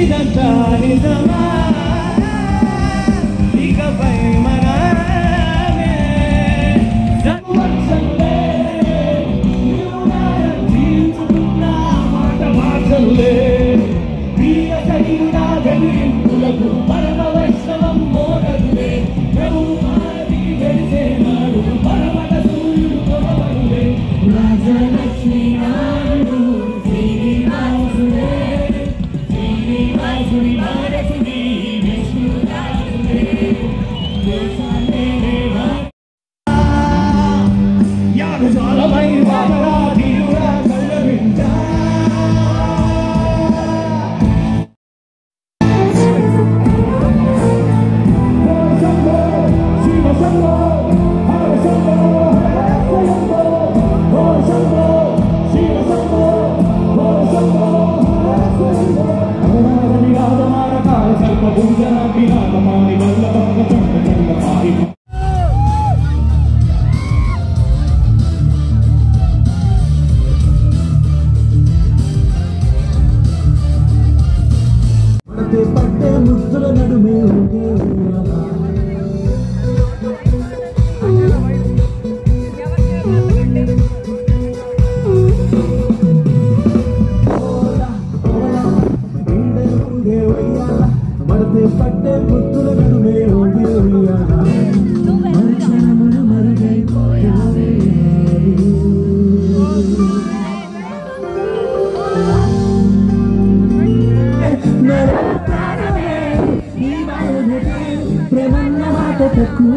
ఇదంతా నిజమా ఇకపై మనమే సంవత్సరంలే నిర్ణయం తీసుకున్న మాట మార్చలే ప్రియ సైనా వెలుగింపులకు పరమ వైష్ణవం మోడలే ప్రభు మారి వెలిసే నాడు పరమట సూర్యుడు కొనవరులే రాజలక్ష్మి నాడు శ్రీనివాసుడే శ్రీనివాసుడి వారసుడి విష్ణుదాసుడే దేశాన్నే దేవా యాగశాలమై వాడరా తీరురా కళ్ళవించా పడితే పట్టే ముద్దుల నడుమే ఒకే ఉయ్యాల. ఈడే ఊగే ఉయ్యాల. పడితే పట్టే ముద్దుల నడుమే ఒకే ఉయ్యాల. మరుక్షణమున మరుగైపోయావే. ప్రేమన్న మాట తక్కువ